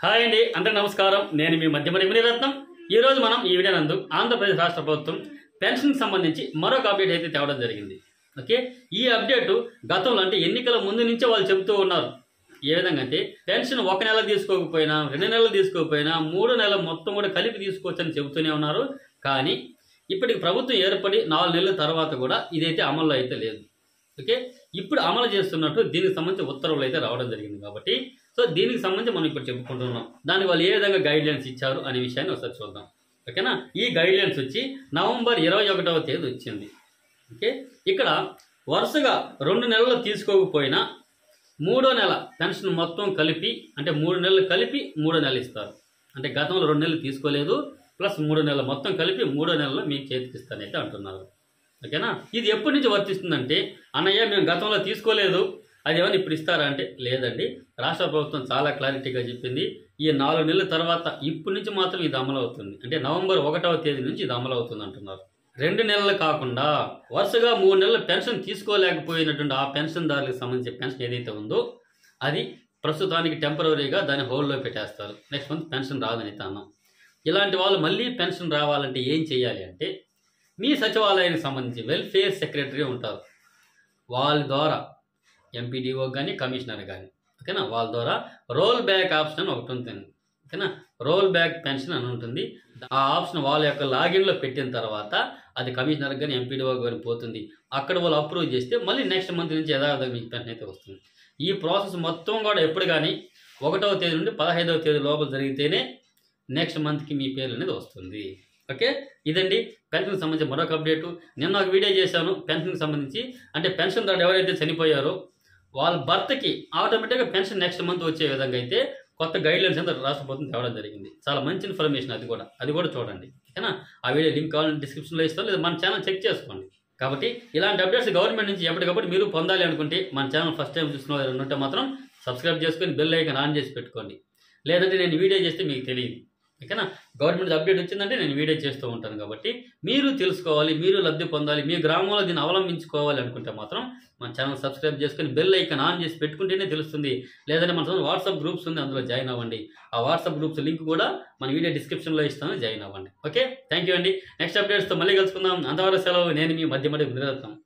hi అండి అందరికీ నమస్కారం నేను మీ మధ్యమడి మునిరత్నం ఈ రోజు మనం ఈ వీడియో నందు ఆంధ్రప్రదేశ్ రాష్ట్ర ప్రభుత్వం పెన్షన్కి సంబంధించి మరొక అప్డేట్ అయితే తేవడం జరిగింది ఓకే ఈ అప్డేట్ గతంలో అంటే ఎన్నికల ముందు నుంచే వాళ్ళు చెబుతూ ఉన్నారు ఏ విధంగా అంటే పెన్షన్ ఒక నెల తీసుకోకపోయినా రెండు నెలలు తీసుకోకపోయినా మూడు నెలలు మొత్తం కూడా కలిపి తీసుకోవచ్చని చెబుతూనే ఉన్నారు కానీ ఇప్పటికి ప్రభుత్వం ఏర్పడి నాలుగు నెలల తర్వాత కూడా ఇదైతే అమల్లో అయితే లేదు ఓకే ఇప్పుడు అమలు చేస్తున్నట్టు దీనికి సంబంధించి ఉత్తర్వులు అయితే రావడం జరిగింది కాబట్టి సో దీనికి సంబంధించి మనం ఇప్పుడు చెప్పుకుంటున్నాం దానికి వాళ్ళు ఏ విధంగా గైడ్ లైన్స్ ఇచ్చారు అనే విషయాన్ని ఒకసారి చూద్దాం ఓకేనా ఈ గైడ్ లైన్స్ వచ్చి నవంబర్ ఇరవై ఒకటవ తేదీ వచ్చింది ఓకే ఇక్కడ వరుసగా రెండు నెలలు తీసుకోకపోయినా మూడో నెల పెన్షన్ మొత్తం కలిపి అంటే మూడు నెలలు కలిపి మూడో నెలలు ఇస్తారు అంటే గతంలో రెండు నెలలు తీసుకోలేదు ప్లస్ మూడు నెలలు మొత్తం కలిపి మూడో నెలలో మీకు చేతికి ఇస్తానైతే అంటున్నారు ఓకేనా ఇది ఎప్పటి నుంచి వర్తిస్తుందంటే అన్నయ్య మేము గతంలో తీసుకోలేదు అది ఏమైనా ఇప్పుడు ఇస్తారా అంటే లేదండి రాష్ట్ర ప్రభుత్వం చాలా క్లారిటీగా చెప్పింది ఈ నాలుగు నెలల తర్వాత ఇప్పటి నుంచి మాత్రం ఇది అమలు అవుతుంది అంటే నవంబర్ ఒకటవ తేదీ నుంచి ఇది అమలు అవుతుంది అంటున్నారు రెండు నెలలు కాకుండా వరుసగా మూడు నెలలు పెన్షన్ తీసుకోలేకపోయినటువంటి ఆ పెన్షన్దారులకు సంబంధించిన పెన్షన్ ఏదైతే ఉందో అది ప్రస్తుతానికి టెంపరీగా దాన్ని హోల్డ్లో పెట్టేస్తారు నెక్స్ట్ మంత్ పెన్షన్ రాదని అన్నాం ఇలాంటి వాళ్ళు మళ్ళీ పెన్షన్ రావాలంటే ఏం చేయాలి అంటే మీ సచివాలయానికి సంబంధించి వెల్ఫేర్ సెక్రటరీ ఉంటారు వాళ్ళ ద్వారా ఎంపీడీఓ కానీ కమిషనర్ కానీ ఓకేనా వాళ్ళ ద్వారా రోల్ బ్యాక్ ఆప్షన్ అని ఒకటి ఉంటుంది ఓకేనా రోల్ బ్యాక్ పెన్షన్ అని ఉంటుంది ఆ ఆప్షన్ వాళ్ళ యొక్క లాగిన్లో పెట్టిన తర్వాత అది కమిషనర్ కానీ ఎంపీడీఓ కానీ పోతుంది అక్కడ వాళ్ళు అప్రూవ్ చేస్తే మళ్ళీ నెక్స్ట్ మంత్ నుంచి యథావిధంగా మీకు పెన్షన్ అయితే వస్తుంది ఈ ప్రాసెస్ మొత్తం కూడా ఎప్పుడు కానీ ఒకటవ తేదీ నుండి పదహైదవ తేదీ లోపల జరిగితేనే నెక్స్ట్ మంత్కి మీ పేరు అనేది వస్తుంది ఓకే ఇదండి పెన్షన్కి సంబంధించి మరొక అప్డేటు నిన్న ఒక వీడియో చేశాను పెన్షన్కి సంబంధించి అంటే పెన్షన్ దాడు ఎవరైతే చనిపోయారో వాళ్ళ భర్తకి ఆటోమేటిక్గా పెన్షన్ నెక్స్ట్ మంత్ వచ్చే విధంగా అయితే కొత్త గైడ్ లైన్స్ అంతా రాష్ట్ర ప్రభుత్వం తేవడం జరిగింది చాలా మంచి ఇన్ఫర్మేషన్ అది కూడా అది కూడా చూడండి ఓకేనా ఆ వీడియో లింక్ కావాలని డిస్క్రిప్షన్లో ఇస్తాను లేదా మన ఛానల్ చెక్ చేసుకోండి కాబట్టి ఇలాంటి అప్డేట్స్ గవర్నమెంట్ నుంచి ఎప్పటికప్పుడు మీరు పొందాలి అనుకుంటే మన ఛానల్ ఫస్ట్ టైం చూసిన వాళ్ళు ఉంటే మాత్రం సబ్స్క్రైబ్ చేసుకొని బెల్ ఐకాన్ ఆన్ చేసి పెట్టుకోండి లేదంటే నేను వీడియో చేస్తే మీకు తెలియదు ఓకేనా గవర్నమెంట్ అప్డేట్ వచ్చిందంటే నేను వీడియో చేస్తూ ఉంటాను కాబట్టి మీరు తెలుసుకోవాలి మీరు లబ్ధి పొందాలి మీ గ్రామంలో దీన్ని అవలంబించుకోవాలి అనుకుంటే మాత్రం మన ఛానల్ సబ్స్క్రైబ్ చేసుకొని బెల్ ఐకాన్ ఆన్ చేసి పెట్టుకుంటేనే తెలుస్తుంది లేదంటే మన వాట్సాప్ గ్రూప్స్ ఉంది అందులో జాయిన్ అవ్వండి ఆ వాట్సాప్ గ్రూప్స్ లింక్ కూడా మన వీడియో డిస్క్రిప్షన్లో ఇస్తాను జాయిన్ అవ్వండి ఓకే థ్యాంక్ యూ అండి నెక్స్ట్ అప్డేట్స్తో మళ్ళీ కలుసుకుందాం అంతవరకు సెలవు నేను మీ మధ్య మధ్య నిరతం